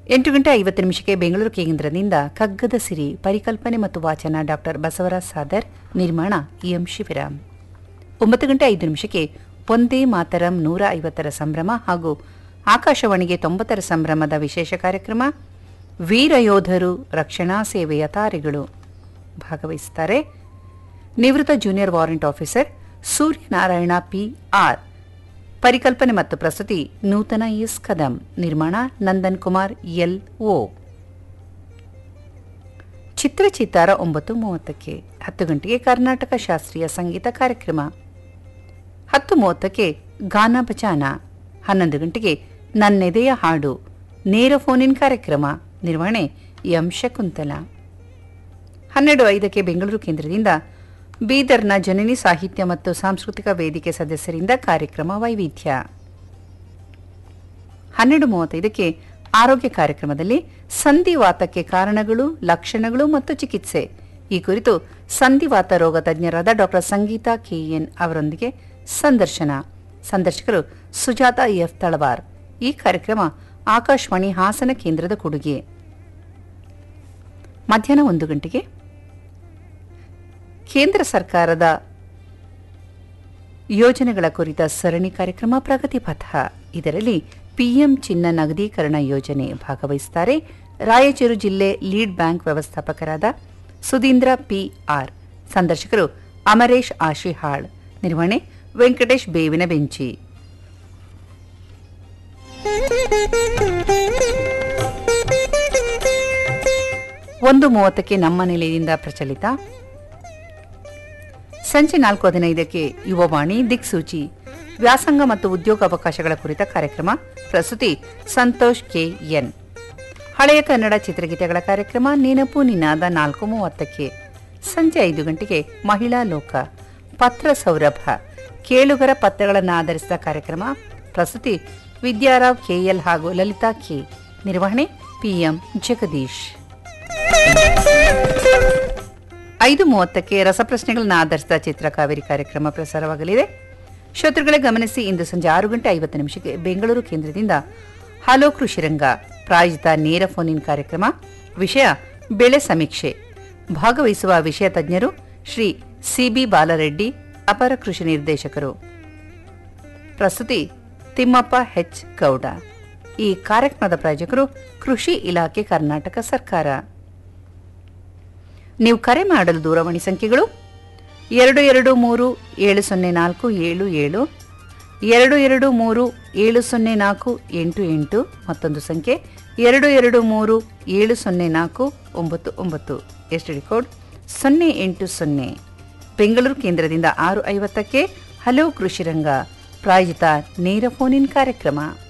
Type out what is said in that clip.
ಎಂಟು ಗಂಟೆ ಐವತ್ತು ನಿಮಿಷಕ್ಕೆ ಬೆಂಗಳೂರು ಕೇಂದ್ರದಿಂದ ಕಗ್ಗದ ಸಿರಿ ಪರಿಕಲ್ಪನೆ ಮತ್ತು ವಾಚನ ಡಾಕ್ಟರ್ ಬಸವರಾಜ್ ಸಾದರ್ ನಿರ್ಮಾಣ ಎಂ ಶಿವರಾಮ್ ಒಂಬತ್ತು ಗಂಟೆ ಐದು ನಿಮಿಷಕ್ಕೆ ಒಂದೇ ಮಾತರಂ ನೂರ ಐವತ್ತರ ಸಂಭ್ರಮ ಹಾಗೂ ಆಕಾಶವಾಣಿಗೆ ತೊಂಬತ್ತರ ಸಂಭ್ರಮದ ವಿಶೇಷ ಕಾರ್ಯಕ್ರಮ ವೀರಯೋಧರು ರಕ್ಷಣಾ ಸೇವೆಯ ತಾರೆಗಳು ಭಾಗವಹಿಸುತ್ತಾರೆ ನಿವೃತ್ತ junior warrant officer Suryanarayana P R ಪರಿಕಲ್ಪನೆ ಮತ್ತು ಪ್ರಸ್ತುತಿ ನೂತನ ಎಸ್ ಕದಂ ನಿರ್ಮಾಣ ನಂದನ್ ಕುಮಾರ್ ಎಲ್ ಓ ಚಿತ್ರಚಿತ್ತಾರ ಒಂಬತ್ತು ಮೂವತ್ತಕ್ಕೆ ಹತ್ತು ಗಂಟೆಗೆ ಕರ್ನಾಟಕ ಶಾಸ್ತ್ರೀಯ ಸಂಗೀತ ಕಾರ್ಯಕ್ರಮ ಹತ್ತು ಮೂವತ್ತಕ್ಕೆ ಗಾನ ಬಚಾನ ಹನ್ನೊಂದು ಗಂಟೆಗೆ ನನ್ನೆದೆಯ ಹಾಡು ನೇರ ಫೋನಿನ್ ಕಾರ್ಯಕ್ರಮ ನಿರ್ವಹಣೆ ಎಂ ಶಕುಂತಲ ಹನ್ನೆರಡು ಐದಕ್ಕೆ ಬೆಂಗಳೂರು ಕೇಂದ್ರದಿಂದ ಬೀದರ್ನ ಜನನಿ ಸಾಹಿತ್ಯ ಮತ್ತು ಸಾಂಸ್ಕೃತಿಕ ವೇದಿಕೆ ಸದಸ್ಯರಿಂದ ಕಾರ್ಯಕ್ರಮ ವೈವಿಧ್ಯ ಹನ್ನೆರಡು ಮೂವತ್ತೈದಕ್ಕೆ ಆರೋಗ್ಯ ಕಾರ್ಯಕ್ರಮದಲ್ಲಿ ಸಂಧಿವಾತಕ್ಕೆ ಕಾರಣಗಳು ಲಕ್ಷಣಗಳು ಮತ್ತು ಚಿಕಿತ್ಸೆ ಈ ಕುರಿತು ಸಂಧಿವಾತ ರೋಗ ತಜ್ಞರಾದ ಡಾಕ್ಟರ್ ಸಂಗೀತಾ ಕೆಎನ್ ಅವರೊಂದಿಗೆ ಸಂದರ್ಶನ ಸಂದರ್ಶಕರು ಸುಜಾತ ಎಫ್ ತಳವಾರ್ ಈ ಕಾರ್ಯಕ್ರಮ ಆಕಾಶವಾಣಿ ಹಾಸನ ಕೇಂದ್ರದ ಕೊಡುಗೆ ಮಧ್ಯಾಹ್ನ ಒಂದು ಗಂಟೆಗೆ ಕೇಂದ್ರ ಸರ್ಕಾರದ ಯೋಜನೆಗಳ ಕುರಿತ ಸರಣಿ ಕಾರ್ಯಕ್ರಮ ಪ್ರಗತಿ ಪಥ ಇದರಲ್ಲಿ ಪಿಎಂ ಚಿನ್ನ ನಗದೀಕರಣ ಯೋಜನೆ ಭಾಗವಹಿಸುತ್ತಾರೆ ರಾಯಚೂರು ಜಿಲ್ಲೆ ಲೀಡ್ ಬ್ಯಾಂಕ್ ವ್ಯವಸ್ಥಾಪಕರಾದ ಸುಧೀಂದ್ರ ಪಿಆರ್ ಸಂದರ್ಶಕರು ಅಮರೇಶ್ ಆಶಿಹಾಳ್ ನಿರ್ವಹಣೆ ವೆಂಕಟೇಶ್ ಬೇವಿನ ಬೆಂಚಿ ಒಂದು ಮೂವತ್ತಕ್ಕೆ ನಮ್ಮ ನಿಲಯದಿಂದ ಪ್ರಚಲಿತ ಸಂಜೆ ನಾಲ್ಕು ಹದಿನೈದಕ್ಕೆ ಯುವವಾಣಿ ದಿಕ್ಸೂಚಿ ವ್ಯಾಸಂಗ ಮತ್ತು ಉದ್ಯೋಗಾವಕಾಶಗಳ ಕುರಿತ ಕಾರ್ಯಕ್ರಮ ಪ್ರಸ್ತುತಿ ಸಂತೋಷ್ ಕೆ ಎನ್ ಹಳೆಯ ಕನ್ನಡ ಚಿತ್ರಗೀತೆಗಳ ಕಾರ್ಯಕ್ರಮ ನೆನಪು ನಿನಾದ ನಾಲ್ಕು ಮೂವತ್ತಕ್ಕೆ ಸಂಜೆ ಐದು ಗಂಟೆಗೆ ಮಹಿಳಾ ಲೋಕ ಪತ್ರ ಸೌರಭ ಕೇಳುಗರ ಪತ್ರಗಳನ್ನು ಆಧರಿಸಿದ ಕಾರ್ಯಕ್ರಮ ಪ್ರಸ್ತುತಿ ವಿದ್ಯಾರಾವ್ ಕೆಎಲ್ ಹಾಗೂ ಲಲಿತಾ ಕೆ ನಿರ್ವಹಣೆ ಪಿಎಂ ಜಗದೀಶ್ ಐದು ಮೂವತ್ತಕ್ಕೆ ರಸಪ್ರಶ್ನೆಗಳನ್ನು ಆಧರಿಸಿದ ಚಿತ್ರಕಾವೇರಿ ಕಾರ್ಯಕ್ರಮ ಪ್ರಸಾರವಾಗಲಿದೆ ಶ್ರೋತೃಗಳೇ ಗಮನಿಸಿ ಇಂದು ಸಂಜೆ ಆರು ಗಂಟೆ ಐವತ್ತು ನಿಮಿಷಕ್ಕೆ ಬೆಂಗಳೂರು ಕೇಂದ್ರದಿಂದ ಹಲೋ ಕೃಷಿರಂಗ ಪ್ರಾಯೋಜಿತ ನೇರ ಫೋನ್ ಇನ್ ಕಾರ್ಯಕ್ರಮ ವಿಷಯ ಬೆಳೆ ಸಮೀಕ್ಷೆ ಭಾಗವಹಿಸುವ ವಿಷಯ ತಜ್ಞರು ಶ್ರೀ ಸಿಬಿ ಬಾಲರೆಡ್ಡಿ ಅಪರ ಕೃಷಿ ನಿರ್ದೇಶಕರು ಪ್ರಸ್ತುತಿ ತಿಮ್ಮಪ್ಪ ಹೆಚ್ ಗೌಡ ಈ ಕಾರ್ಯಕ್ರಮದ ಪ್ರಾಯೋಜಕರು ಕೃಷಿ ಇಲಾಖೆ ಕರ್ನಾಟಕ ಸರ್ಕಾರ ನೀವು ಕರೆ ಮಾಡಲು ದೂರವಾಣಿ ಸಂಖ್ಯೆಗಳು ಎರಡು ಎರಡು ಮೂರು ಏಳು ಸೊನ್ನೆ ನಾಲ್ಕು ಏಳು ಏಳು ಎರಡು ಎರಡು ಮೂರು ಏಳು ಸೊನ್ನೆ ನಾಲ್ಕು ಎಂಟು ಎಂಟು ಮತ್ತೊಂದು ಸಂಖ್ಯೆ ಎರಡು ಎರಡು ಮೂರು ಏಳು ಸೊನ್ನೆ ನಾಲ್ಕು ಒಂಬತ್ತು ಒಂಬತ್ತು ಎಸ್ ಡಿ ಕೋಡ್ ಸೊನ್ನೆ ಎಂಟು ಸೊನ್ನೆ ಬೆಂಗಳೂರು ಕೇಂದ್ರದಿಂದ ಆರು ಐವತ್ತಕ್ಕೆ ಹಲೋ ಕೃಷಿರಂಗ ಪ್ರಾಯೋಜಿತ ನೇರ ಫೋನ್ ಇನ್ ಕಾರ್ಯಕ್ರಮ